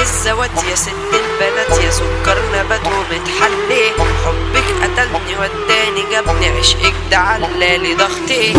الزوات يا ست البنات يا سكر نبات ومتحلي حبك قتلني وداني جابني عشقك ده علالي ضغطي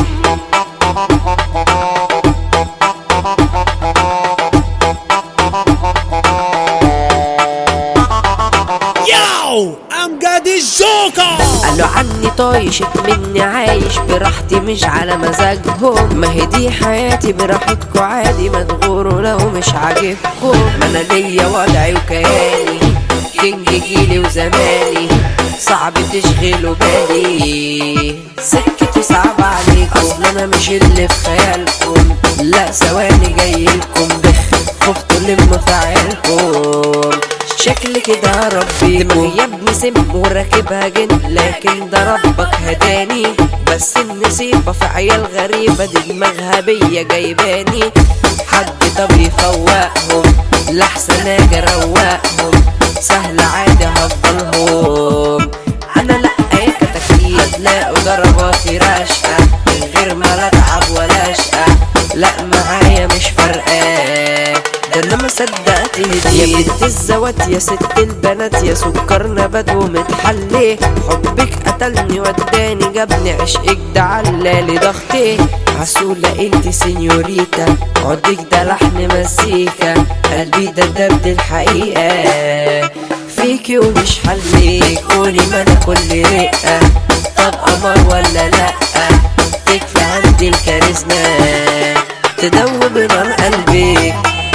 Yo, أمجد الجوكر قالوا عني طايشك مني عايش براحتي مش على مزاجهم ما هي دي حياتي براحتكوا عادي ما تغوروا لو مش عاجبكم ما انا ليا وضعي وكياني كينج جيلي وزماني صعب تشغلوا بالي سكتي صعب عليكم اصل انا مش اللي في خيالكم لا ثواني جايلكم بخ خفتوا لموا في عيالكم شكل كده ربي دماغي يا ابني سم وراكبها جن لكن ده ربك هداني بس النسيبة في عيال غريبة دي دماغها بيا جايباني حد طب يفوقهم لحسن اجي اروقهم سهل عادي هفضلهم انا لا اي كتاكيت هتلاقوا ضرباتي راشقة من غير ما لا اتعب ولا اشقى لا معايا مش فارقة ده انا ما صدقت هديت يا بنت الزوات يا ست البنات يا سكر نبات ومتحلي حبك قتلني وداني جابني عشقك ده علالي ضغطي عسولة انت سينيوريتا عودك ده لحن مزيكا قلبي ده دبد الحقيقة فيكي ومش حليك قولي ما انا كل رقة طب قمر ولا لأ تكفي عندي الكاريزما تدوب نار قلبك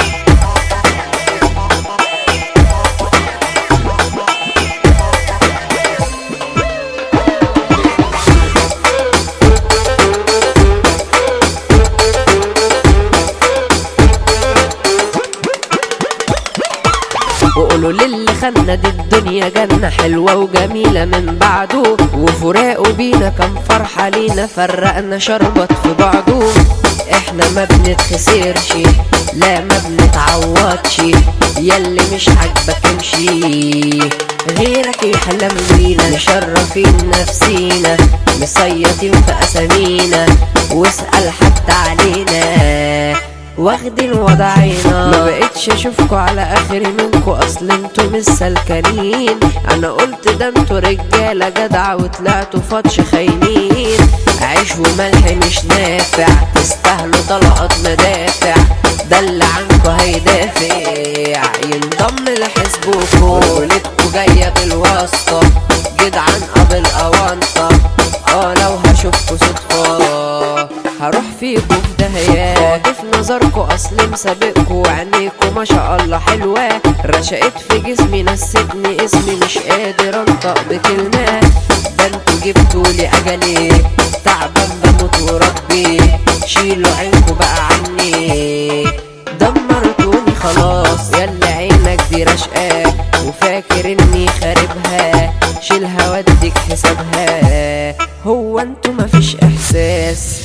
وقولوا للي خلنا دي الدنيا جنة حلوة وجميلة من بعده وفراقه بينا كان فرحة لينا فرقنا شربت في بعضه احنا ما بنتخسرش لا ما بنتعوضش ياللي مش عاجبك امشي غيرك يحلم بينا مشرفين نفسينا مصيطين في اسامينا واسأل حتى علينا واخدين وضعينا ما بقتش اشوفكوا على اخري منكوا اصل انتوا مش سلكانين انا قلت ده انتوا رجاله جدعه وطلعتوا فطش خاينين عيش وملح مش نافع تستاهلوا طلقات مدافع ده اللي عنكوا هيدافع ينضم لحزبكوا رجولتكوا جايه بالواسطه جدعان قبل اوانطه اه لو هشوفكوا صدفه هروح فيكوا في دهيات في نظركوا اصل مسابقكوا وعينيكوا ما شاء الله حلوة رشقت في جسمي نسيتني اسمي مش قادر انطق بكلمات ده انتوا جبتوا لي اجلي تعبان بموت وربي شيلوا عينكوا بقى عني دمرتوني خلاص يلا عينك دي رشقة وفاكر اني خاربها شيلها وديك حسابها هو انتوا مفيش احساس